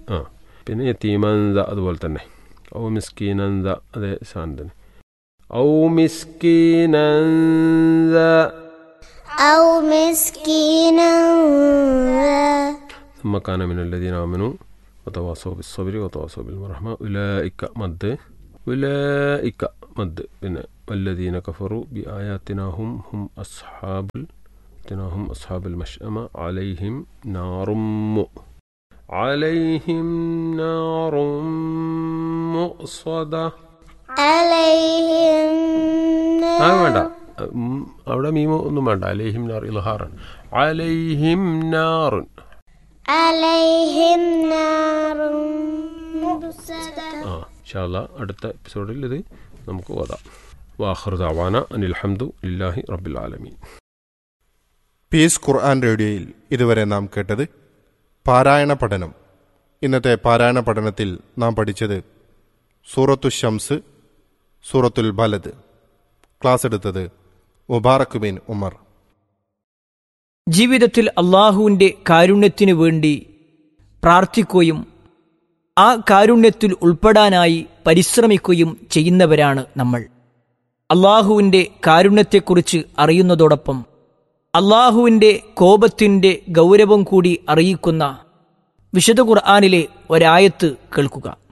ആ പിന്നെ യത്തീമന്ത അതുപോലെ തന്നെ ഔ മിസ്കീനന്ത അതേ സാധനം തന്നെ ഔ മിസ്കീനന്ത أو مسكينا ذا ثم كان من الذين آمنوا وتواصوا بالصبر وتواصوا بالرحمة أولئك مد أولئك مد പിന്നെ والذين كفروا بآياتنا هم هم أصحاب آياتنا هم أصحاب المشأمة عليهم نار مؤ عليهم نار مؤصدة عليهم ആ نار വേണ്ട ഉം, അവിടെ മീമോ ഒന്നും വേണ്ട അലൈഹിം നാർ ഇൽഹാറാണ് അലൈഹിം നാറുൻ عليهم نار مؤصدة ആ ഇൻഷാല്ല അടുത്ത എപ്പിസോഡിൽ ഇത് നമുക്ക് ഓതാം വാഹൃദാവാന അനിൽഹംദു ഇല്ലാഹി റബ്ബിൽ ആലമീൻ പീസ് ഖുർആൻ റേഡിയോയിൽ ഇതുവരെ നാം കേട്ടത് പാരായണ പഠനം ഇന്നത്തെ പാരായണ പഠനത്തിൽ നാം പഠിച്ചത് സൂറത്തു ഷംസ് സൂറത്തുൽ ബലദ് ക്ലാസ് എടുത്തത് മുബാറക് ബിൻ ഉമർ ജീവിതത്തിൽ അള്ളാഹുവിൻ്റെ കാരുണ്യത്തിനു വേണ്ടി പ്രാർത്ഥിക്കുകയും ആ കാരുണ്യത്തിൽ ഉൾപ്പെടാനായി പരിശ്രമിക്കുകയും ചെയ്യുന്നവരാണ് നമ്മൾ അള്ളാഹുവിൻ്റെ കാരുണ്യത്തെക്കുറിച്ച് അറിയുന്നതോടൊപ്പം അള്ളാഹുവിൻ്റെ കോപത്തിൻ്റെ ഗൗരവം കൂടി അറിയിക്കുന്ന വിശുദ്ധ ഖുർആാനിലെ ഒരായത്ത് കേൾക്കുക